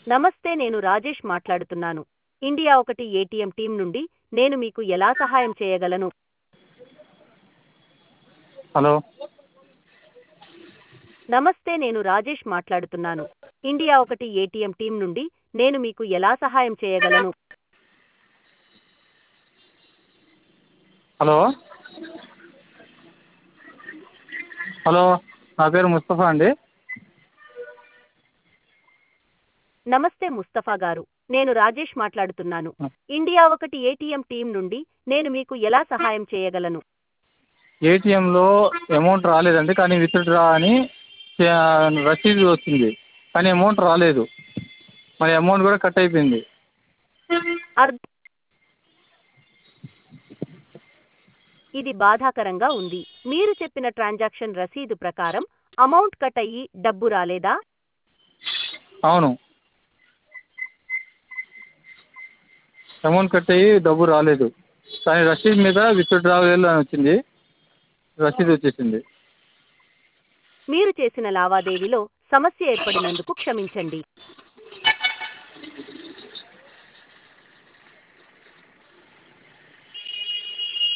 నమస్తే నేను రాజేష్ మాట్లాడుతున్నాను ఇండియా ఒకటి ఏటీఎం టీం నుండి నేను మీకు ఎలా సహాయం చేయగలను హలో నమస్తే నేను రాజేష్ మాట్లాడుతున్నాను ఇండియా ఒకటి ఏటీఎం టీం నుండి నేను మీకు ఎలా సహాయం చేయగలను హలో హలో నా పేరు ముస్తఫా అండి నమస్తే ముస్తఫా గారు నేను రాజేష్ మాట్లాడుతున్నాను ఇండియా ఒకటి ఏటీఎం టీం నుండి నేను మీకు ఎలా సహాయం చేయగలను ఏటీఎంలో అమౌంట్ రాలేదండి కానీ విత్డ్రా అని ఆ, రసీదు వచ్చింది కానీ అమౌంట్ రాలేదు మరి అమౌంట్ కూడా కట్ అయిపోయింది అర్థ ఇది బాధాకరంగా ఉంది మీరు చెప్పిన ట్రాన్సాక్షన్ రసీదు ప్రకారం అమౌంట్ కట్ అయ్యి డబ్బు రాలేదా అవును అమౌంట్ కట్ అయ్యి డబ్బు రాలేదు కానీ రసీదు మీద విత్డ్రావల్ అని వచ్చింది రసీదు వచ్చేసింది మీరు చేసిన లావాదేవీలో సమస్య ఏర్పడినందుకు క్షమించండి